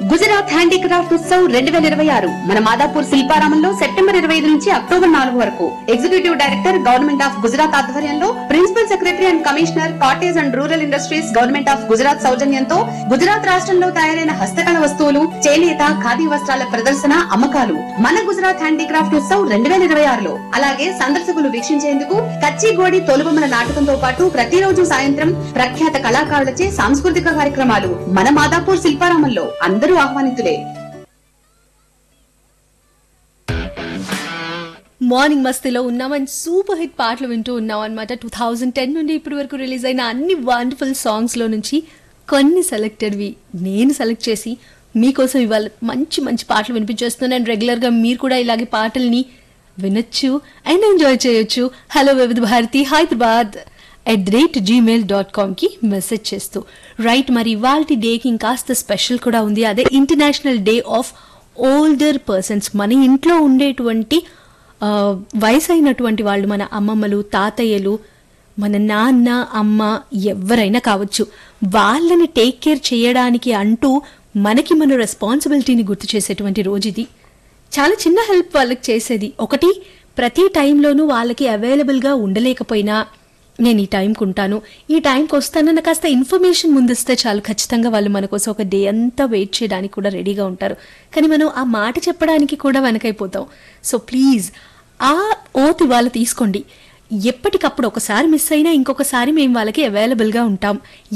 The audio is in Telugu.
గుజరాత్ హ్యాండీక్రాఫ్ట్ ఉత్సవ్ రెండు వేల ఇరవై ఆరు మన మాదాపూర్ శిల్పారామంలో సెప్టెంబర్ ఇరవై ఐదు నుంచి అక్టోబర్ నాలుగు వరకు executive director government of Gujarat ఆధ్వర్యంలో principal secretary and commissioner cottage and rural industries government of Gujarat సౌజన్యంతో గుజరాత్ రాష్ట్రంలో తయారైన హస్తకళ వస్తువులు చేనేత ఖాదీ వస్త్రాల ప్రదర్శన అమ్మకాలు మన గుజరాత్ హ్యాండీక్రాఫ్ట్ ఉత్సవ్ రెండు వేల ఇరవై ఆరులో అలాగే సందర్శకులు వీక్షించేందుకు కచ్చిగోడి తోలుబొమ్మల నాటకంతో పాటు ప్రతిరోజు సాయంత్రం ప్రఖ్యాత కళాకారులచే సాంస్కృతిక కార్యక్రమాలు మన మాదాపూర్ శిల్పారామంలో అందరూ ఆహ్వానితులే మార్నింగ్ మస్తీలో ఉన్నాం అండ్ సూపర్ హిట్ పాటలు వింటూ ఉన్నాం అనమాట టూ థౌజండ్ టెన్ నుండి ఇప్పటి వరకు రిలీజ్ అయిన అన్ని వండర్ఫుల్ సాంగ్స్లో నుంచి కొన్ని సెలెక్టెడ్వి నేను సెలెక్ట్ చేసి మీకోసం ఇవాళ మంచి మంచి పాటలు వినిపించేస్తున్నాను అండ్ రెగ్యులర్గా మీరు కూడా ఇలాగే పాటల్ని వినొచ్చు అండ్ ఎంజాయ్ చేయొచ్చు hello Vividha Bharati Hyderabad at the rate Gmail dot కామ్కి మెసేజ్ చేస్తూ రైట్ మరి ఇవాళ డేకి ఇంకాస్త స్పెషల్ కూడా ఉంది అదే international day of older persons మన ఇంట్లో ఉండేటువంటి ఆ, వయసు అయినటువంటి వాళ్ళు మన అమ్మమ్మలు తాతయ్యలు మన నాన్న అమ్మ ఎవరైనా కావచ్చు వాళ్ళని టేక్ కేర్ చేయడానికి అంటూ మనకి మన రెస్పాన్సిబిలిటీని గుర్తు చేసేటువంటి రోజు ఇది చాలా చిన్న హెల్ప్ వాళ్ళకి చేసేది ఒకటి ప్రతి టైంలోనూ వాళ్ళకి అవైలబుల్గా ఉండలేకపోయినా నేను ఈ టైంకి ఉంటాను ఈ టైంకి వస్తానన్న కాస్త ఇన్ఫర్మేషన్ ముందిస్తే చాలు ఖచ్చితంగా వాళ్ళు మన కోసం ఒక డే అంతా వెయిట్ చేయడానికి కూడా రెడీగా ఉంటారు కానీ మనం ఆ మాట చెప్పడానికి కూడా వెనకైపోతాం సో ప్లీజ్ ఆ ఓత్ ఇవాళ తీసుకోండి ఎప్పటికప్పుడు ఒకసారి మిస్ అయినా ఇంకొకసారి మేము వాళ్ళకి అవైలబుల్గా ఉంటాం